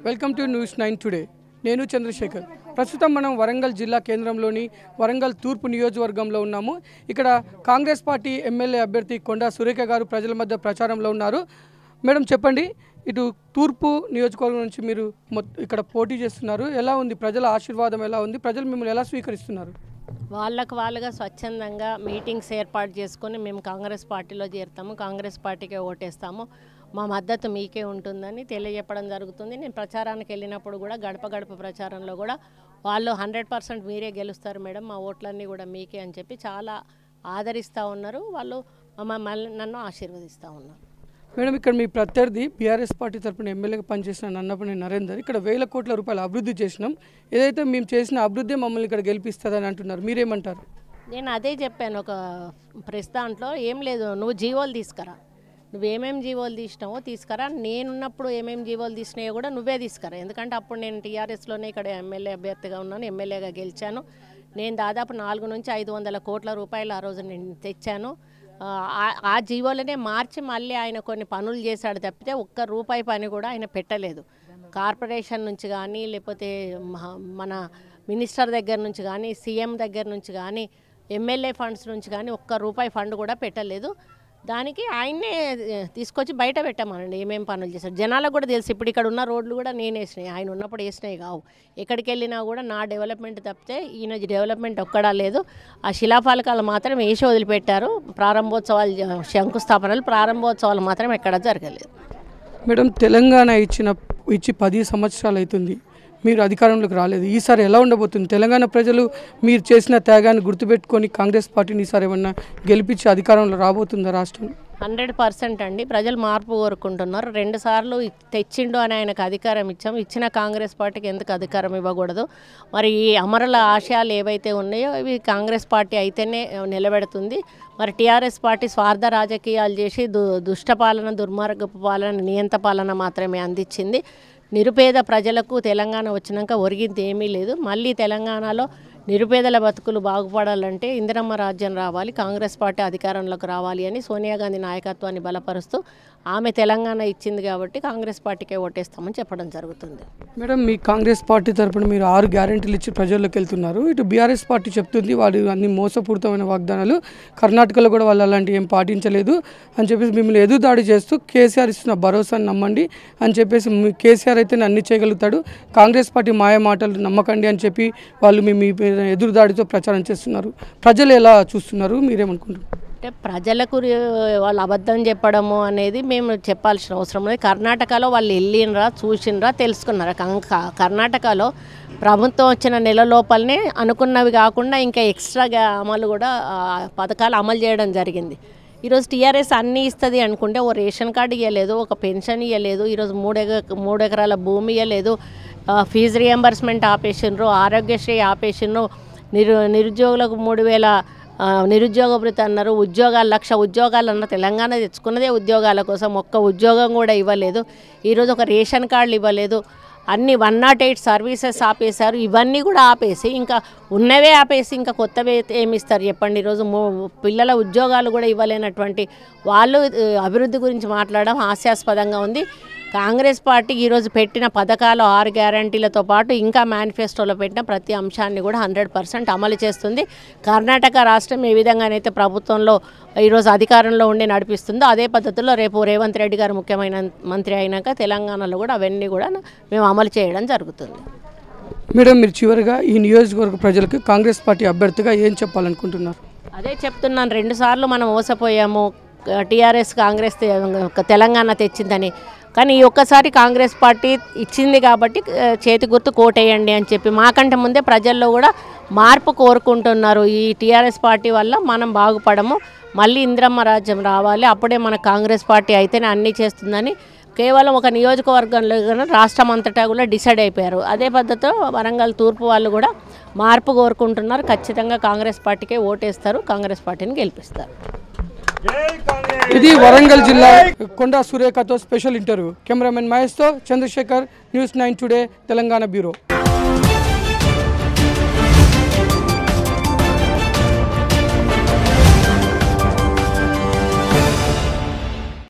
welcome to news nine today నేను చంద్రశేఖర్ ప్రస్తుతం మనం వరంగల్ జిల్లా కేంద్రంలోని వరంగల్ తూర్పు నియోజకవర్గంలో ఉన్నాము ఇక్కడ కాంగ్రెస్ పార్టీ ఎమ్మెల్యే అభ్యర్థి కొండా సురేఖ గారు ప్రజల మధ్య ప్రచారంలో ఉన్నారు మేడం చెప్పండి ఇటు తూర్పు నియోజకవర్గం నుంచి మీరు మొత్ ఇక్కడ పోటీ చేస్తున్నారు ఎలా ఉంది ప్రజల ఆశీర్వాదం ఎలా ఉంది ప్రజలు మిమ్మల్ని ఎలా స్వీకరిస్తున్నారు వాళ్ళకు వాళ్ళుగా స్వచ్ఛందంగా మీటింగ్స్ ఏర్పాటు చేసుకొని మేము కాంగ్రెస్ పార్టీలో చేరుతాము కాంగ్రెస్ పార్టీకే ఓటేస్తాము మా మద్దతు మీకే ఉంటుందని తెలియజెప్పడం జరుగుతుంది నేను ప్రచారానికి వెళ్ళినప్పుడు కూడా గడప గడప ప్రచారంలో కూడా వాళ్ళు హండ్రెడ్ పర్సెంట్ మీరే గెలుస్తారు మేడం మా ఓట్లన్నీ కూడా మీకే అని చెప్పి చాలా ఆదరిస్తూ ఉన్నారు వాళ్ళు మమ్మల్ని నన్ను ఆశీర్వదిస్తూ ఉన్నారు మేడం ఇక్కడ మీ ప్రత్యర్థి బీఆర్ఎస్ పార్టీ తరపున ఎమ్మెల్యేగా పనిచేసిన నన్నపని నరేందర్ ఇక్కడ వేల కోట్ల రూపాయలు అభివృద్ధి చేసినాం ఏదైతే మేము చేసిన అభివృద్ధి మమ్మల్ని ఇక్కడ గెలిపిస్తుందని అంటున్నారు మీరేమంటారు నేను అదే చెప్పాను ఒక ప్రెస్ దాంట్లో ఏం లేదు నువ్వు జీవోలు తీసుకురా నువ్వేమేం జీవోలు తీసినావో తీసుకురా నేనున్నప్పుడు ఏమేం జీవోలు తీసినాయో కూడా నువ్వే తీసుకురా ఎందుకంటే అప్పుడు నేను టీఆర్ఎస్లోనే ఇక్కడ ఎమ్మెల్యే అభ్యర్థిగా ఉన్నాను ఎమ్మెల్యేగా గెలిచాను నేను దాదాపు నాలుగు నుంచి ఐదు వందల కోట్ల రూపాయలు ఆ రోజు నేను తెచ్చాను ఆ, ఆ- ఆ జీవోలనే మార్చి మళ్ళీ ఆయన కొన్ని పనులు చేశాడు తప్పితే ఒక్క రూపాయి పని కూడా ఆయన పెట్టలేదు కార్పొరేషన్ నుంచి కానీ లేకపోతే మహా- మన మినిస్టర్ దగ్గర నుంచి కానీ సీఎం దగ్గర నుంచి కానీ ఎమ్మెల్యే ఫండ్స్ నుంచి కానీ ఒక్క రూపాయి ఫండ్ కూడా పెట్టలేదు దానికి ఆయన్నే ఏ, తీసుకొచ్చి బయట పెట్టామనండి ఏమేం పనులు చేశారు జనాలకు కూడా తెలుసు ఇప్పుడు ఇక్కడ ఉన్న రోడ్లు కూడా నేను వేసినాయి ఆయన ఉన్నప్పుడు వేసినాయి కావు ఎక్కడికి వెళ్ళినా కూడా నా డెవలప్మెంట్ తప్పితే ఈయన డెవలప్మెంట్ ఒక్కడా లేదు ఆ శిలాఫలకాలు మాత్రం వేసి వదిలిపెట్టారు ప్రారంభోత్సవాలు జ- శంకుస్థాపనలు ప్రారంభోత్సవాలు మాత్రం ఎక్కడ జరగలేదు మేడం తెలంగాణ ఇచ్చిన ఇచ్చి పది సంవత్సరాలు అవుతుంది మీరు అధికారంలోకి రాలేదు ఈసారి ఎలా ఉండబోతుంది తెలంగాణ ప్రజలు మీరు చేసిన త్యాగాన్ని గుర్తుపెట్టుకొని కాంగ్రెస్ పార్టీని ఈసారి ఏమన్నా గెలిపించి అధికారంలో రాబోతుందా రాష్ట్రం హండ్రెడ్ పర్సెంట్ అండి ప్రజలు మార్పు కోరుకుంటున్నారు రెండు సార్లు తెచ్చిండు అని ఆయనకు అధికారం ఇచ్చాం ఇచ్చిన కాంగ్రెస్ పార్టీకి ఎందుకు అధికారం ఇవ్వకూడదు మరి ఈ అమరుల ఆశయాలు ఏవైతే ఉన్నాయో ఇవి కాంగ్రెస్ పార్టీ అయితేనే నిలబెడుతుంది మరి టీఆర్ఎస్ పార్టీ స్వార్థ రాజకీయాలు చేసి దు దుష్ట పాలన దుర్మార్గపు పాలన నియంత పాలన మాత్రమే అందించింది నిరుపేద ప్రజలకు తెలంగాణ వచ్చినాక ఒరిగింది ఏమీ లేదు మళ్ళీ తెలంగాణలో నిరుపేదల బతుకులు బాగుపడాలంటే ఇందిరమ్మ రాజ్యం రావాలి కాంగ్రెస్ పార్టీ అధికారంలోకి రావాలి అని సోనియా గాంధీ నాయకత్వాన్ని బలపరుస్తూ ఆమె తెలంగాణ ఇచ్చింది కాబట్టి కాంగ్రెస్ పార్టీకే ఓటేస్తామని చెప్పడం జరుగుతుంది మేడం మీ కాంగ్రెస్ పార్టీ తరపున మీరు ఆరు గ్యారెంటీలు ఇచ్చి ప్రజల్లోకి వెళ్తున్నారు ఇటు బీఆర్ఎస్ పార్టీ చెప్తుంది వాళ్ళు అన్ని మోసపూరితమైన వాగ్దానాలు కర్ణాటకలో కూడా వాళ్ళు అలాంటివి ఏం పాటించలేదు అని చెప్పేసి మిమ్మల్ని ఎదురుదాడి చేస్తూ కేసీఆర్ ఇస్తున్న భరోసాని నమ్మండి అని చెప్పేసి మీ కేసీఆర్ అయితే అన్ని చేయగలుగుతాడు కాంగ్రెస్ పార్టీ మాయ మాటలు నమ్మకండి అని చెప్పి వాళ్ళు మీ మీ మీద ఎదురుదాడితో ప్రచారం చేస్తున్నారు ప్రజలు ఎలా చూస్తున్నారు మీరేమనుకుంటున్నారు అంటే ప్రజలకు రి- వాళ్ళు అబద్ధం చెప్పడము అనేది మేము చెప్పాల్సిన అవసరం లేదు కర్ణాటకలో వాళ్ళు వెళ్ళినరా చూసినరా తెలుసుకున్నారా కం- క- కర్ణాటకలో ప్రభుత్వం వచ్చిన నెల లోపలనే అనుకున్నవి కాకుండా ఇంకా ఎక్స్ట్రాగా అమలు కూడా ఆ, పథకాలు అమలు చేయడం జరిగింది ఈరోజు టీఆర్ఎస్ అన్నీ ఇస్తుంది అనుకుంటే ఓ రేషన్ కార్డు ఇవ్వలేదు ఒక పెన్షన్ ఇవ్వలేదు ఈరోజు మూడు ఎక మూడు ఎకరాల భూమి ఇవ్వలేదు ఆ, ఫీజు రియంబర్స్మెంట్ ఆపేసిండ్రు ఆరోగ్యశ్రీ ఆపేసిండ్రు నిరు నిరుద్యోగులకు మూడు వేల ఆ, నిరుద్యోగ భృతి అన్నారు ఉద్యోగాలు లక్ష ఉద్యోగాలు అన్నారు తెలంగాణ తెచ్చుకున్నదే ఉద్యోగాల కోసం ఒక్క ఉద్యోగం కూడా ఇవ్వలేదు ఈరోజు ఒక రేషన్ కార్డులు ఇవ్వలేదు అన్ని వన్ నాట్ ఎయిట్ సర్వీసెస్ ఆపేశారు ఇవన్నీ కూడా ఆపేసి ఇంకా ఉన్నవే ఆపేసి ఇంకా కొత్తవే ఏమి ఇస్తారు చెప్పండి ఈరోజు మూ- పిల్లల ఉద్యోగాలు కూడా ఇవ్వలేనటువంటి వాళ్ళు ఆ, అభివృద్ధి గురించి మాట్లాడడం హాస్యాస్పదంగా ఉంది కాంగ్రెస్ పార్టీ ఈరోజు పెట్టిన పథకాలు ఆరు గ్యారంటీలతో పాటు ఇంకా మేనిఫెస్టోలో పెట్టిన ప్రతి అంశాన్ని కూడా హండ్రెడ్ పర్సెంట్ అమలు చేస్తుంది కర్ణాటక రాష్ట్రం ఏ విధంగానైతే ప్రభుత్వంలో ఈరోజు అధికారంలో ఉండి నడిపిస్తుందో అదే పద్ధతిలో రేపు రేవంత్ రెడ్డి గారు ముఖ్యమైన మంత్రి అయినాక తెలంగాణలో కూడా అవన్నీ కూడా మేము అమలు చేయడం జరుగుతుంది మేడం మీరు చివరిగా ఈ నియోజకవర్గ ప్రజలకు కాంగ్రెస్ పార్టీ అభ్యర్థిగా ఏం చెప్పాలనుకుంటున్నారు అదే చెప్తున్నాను రెండుసార్లు మనం మోసపోయాము టీఆర్ఎస్ కాంగ్రెస్ తె- తెలంగాణ తెచ్చిందని కానీ ఈ ఒక్కసారి కాంగ్రెస్ పార్టీ ఇచ్చింది కాబట్టి ఆ, చేతి గుర్తు కోటేయండి అని చెప్పి మాకంటే ముందే ప్రజల్లో కూడా మార్పు కోరుకుంటున్నారు ఈ టీఆర్ఎస్ పార్టీ వల్ల మనం బాగుపడము మళ్ళీ ఇంద్రమ్మ రాజ్యం రావాలి అప్పుడే మన కాంగ్రెస్ పార్టీ అయితేనే అన్నీ చేస్తుందని కేవలం ఒక నియోజకవర్గంలో కానీ రాష్ట్రం అంతటా కూడా డిసైడ్ అయిపోయారు అదే పద్ధతిలో వరంగల్ తూర్పు వాళ్ళు కూడా మార్పు కోరుకుంటున్నారు ఖచ్చితంగా కాంగ్రెస్ పార్టీకే ఓటేస్తారు కాంగ్రెస్ పార్టీని గెలిపిస్తారు ఇది వరంగల్ జిల్లా కొండా సురేఖతో స్పెషల్ ఇంటర్వ్యూ కెమెరామెన్ మహేష్తో Chandrashekar news nine today Telangana bureau